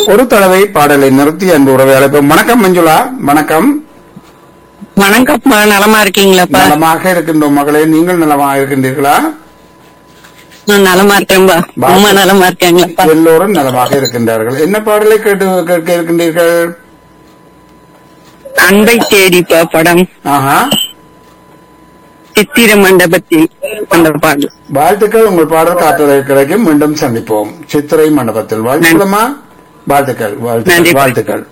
ஒரு தடவை பாடலை நிறுத்தி அன்பு உறவை அழைப்போம் வணக்கம் மஞ்சுளா வணக்கம் வணக்கம்ப்பா நலமா இருக்கீங்களாப்பா நலமாக இருக்கின்றோம் மகளே நீங்கள் நலமாக இருக்கின்றீர்களா நான் நலமா இருக்கேன்பா அம்மா நலமா இருக்காங்களாப்பா எல்லோரும் நலமாக இருக்கின்றார்கள் என்ன பாடலை கேட்டு கேட்க இருக்கின்றீர்கள் அன்பை தேடிப்பா படம் ஆஹா சித்திர மண்டபத்தில் அந்த பாடல் வாழ்த்துக்கள் உங்கள் பாடல் காத்துரை கிடைக்கும் மீண்டும் சந்திப்போம் சித்திரை மண்டபத்தில் வாழ்த்துக்களம்மா வாழ்த்துக்கள் வாழ்த்துக்கள் நன்றி. வாழ்த்துக்கள்